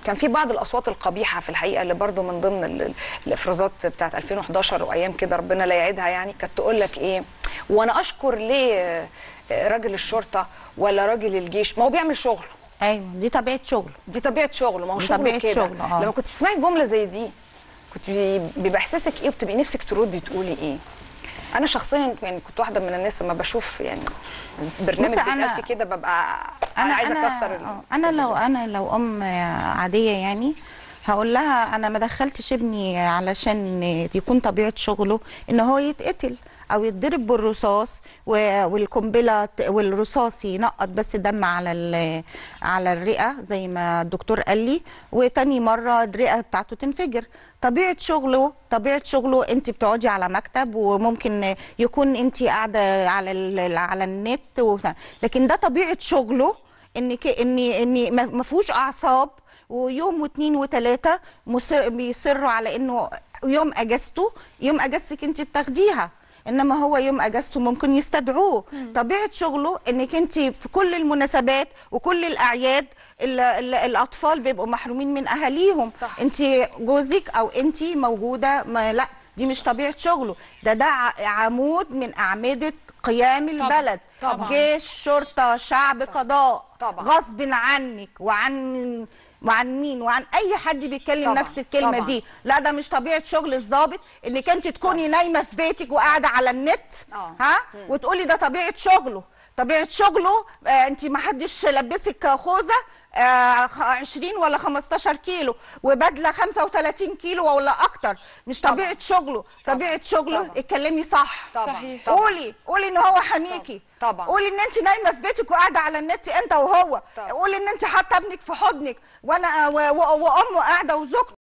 كان في بعض الاصوات القبيحه في الحقيقه اللي برضو من ضمن ال- ال- الافرازات بتاعت 2011 وايام كده ربنا لا يعيدها يعني كانت تقول لك ايه وانا اشكر ليه آه، راجل الشرطه ولا راجل الجيش ما هو بيعمل شغله ايوه دي طبيعه شغله دي طبيعه شغله ما هو دي شغله طبيعة كده شغله، آه. لما كنت تسمعي جمله زي دي كنت بي- بيبقى احساسك ايه وبتبقي نفسك تردي تقولي ايه انا شخصيا يعني كنت واحده من الناس لما بشوف يعني برنامج بصي، بيتقال أنا- فيه كده ببقى انا عايزه اكسر ال- آه، انا لو انا لو ام عاديه يعني هقول لها انا ما دخلتش ابني علشان يكون طبيعه شغله ان هو يتقتل او يتضرب بالرصاص و- والقنبله ت- والرصاص ينقط بس دم على ال- على الرئه زي ما الدكتور قال لي وتاني مره الرئه بتاعته تنفجر طبيعه شغله طبيعه شغله انت بتقعدي على مكتب وممكن يكون انت قاعده على ال- على النت وبتاع. لكن ده طبيعه شغله ان ك- ان ان ما ما فيهوش اعصاب ويوم واثنين وثلاثه مصر بيصروا على انه يوم اجازته يوم اجازتك انت بتاخديها انما هو يوم اجازته ممكن يستدعوه طبيعه شغله انك انت في كل المناسبات وكل الاعياد ال ال الاطفال بيبقوا محرومين من اهاليهم صح. انت جوزك او انت موجوده ما لا دي مش طبيعه شغله ده ده ع- عمود من اعمده قيام البلد طبعاً. جيش شرطه شعب قضاء طبعاً. غصب عنك وعن وعن مين وعن اي حد بيتكلم طبعاً. نفس الكلمه طبعاً. دي لا ده مش طبيعه شغل الضابط انك انت تكوني نايمه في بيتك وقاعده على النت آه. ها وتقولي ده طبيعه شغله طبيعه شغله آه انت ما حدش لبسك خوذه آه خ- 20 ولا 15 كيلو وبدله 35 كيلو ولا اكتر مش طبيعه شغله طبيعه شغله طبعاً. اتكلمي صح طبعا صحيح. طبعا قولي قولي ان هو حميكي طبعاً. قولي ان انت نايمه في بيتك وقاعده على النت انت وهو طبعاً. قولي ان انت حاطه ابنك في حضنك وانا و- و- وامه قاعده وزوجته